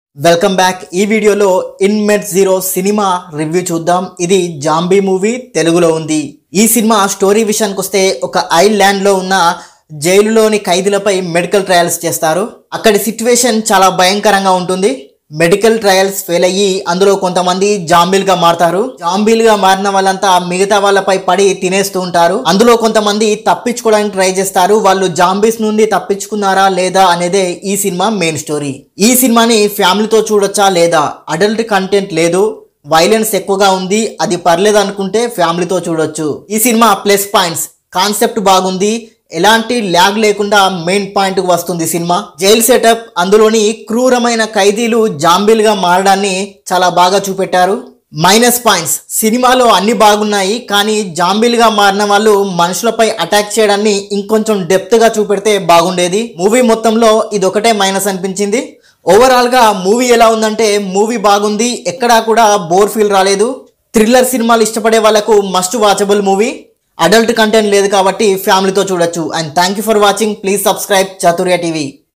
welcome back ఈ వీడియోలో ఇన్మెట్ zero cinema review చూద్దాం ఇది జాంబీ మూవీ తెలుగులో ఉంది ఈ సినిమా స్టోరీ విషయానికి వస్తే ఒక ఐల్యాండ్ లో ఉన్న జైలులోని ఖైదీలపై మెడికల్ ట్రయల్స్ చేస్తారు అక్కడి సిచ్యువేషన్ చాలా భయంకరంగా ఉంటుంది మెడికల్ ట్రయల్స్ ఫెయిల్ అయ్యి అందులో కొంతమంది జాంబీలుగా మారతారు జాంబీలుగా మారిన వాళ్ళంతా మిగతా వాళ్ళపై పడి తినేస్తూ ఉంటారు అందులో కొంతమంది తప్పించుకోవడానికి ట్రై చేస్తారు వాళ్ళు జాంబీస్ నుండి తప్పించుకున్నారా లేదా అనేదే ఈ సినిమా మెయిన్ స్టోరీ ఈ సినిమాని ఫ్యామిలీతో చూడొచ్చా లేదా అడల్ట్ కంటెంట్ లేదు వైలెన్స్ ఎక్కువగా ఉంది అది పర్లేదు అనుకుంటే ఫ్యామిలీతో చూడొచ్చు ఈ సినిమా ప్లస్ పాయింట్స్ కాన్సెప్ట్ బాగుంది ఎలాంటి ల్యాగ్ లేకుండా మెయిన్ పాయింట్ వస్తుంది సినిమా జైల్ సెటప్ అందులోని క్రూరమైన ఖైదీలు జాంబీలుగా మారడాన్ని చాలా బాగా చూపెట్టారు మైనస్ పాయింట్స్ సినిమాలో అన్ని బాగున్నాయి కానీ జాంబీలుగా మారిన వాళ్ళు మనుషులపై అటాక్ చేయడాన్ని ఇంకొంచెం డెప్త్ గా చూపెడితే బాగుండేది మూవీ మొత్తంలో ఇది ఒకటే మైనస్ అనిపించింది ఓవరాల్ గా మూవీ ఎలా ఉందంటే మూవీ బాగుంది ఎక్కడా కూడా బోర్ ఫీల్ రాలేదు థ్రిల్లర్ సినిమాలు ఇష్టపడే వాళ్ళకు must watchable movie adult content లేదు కాబట్టి ఫ్యామిలీతో చూడొచ్చు and thank you for watching please subscribe Chaturya TV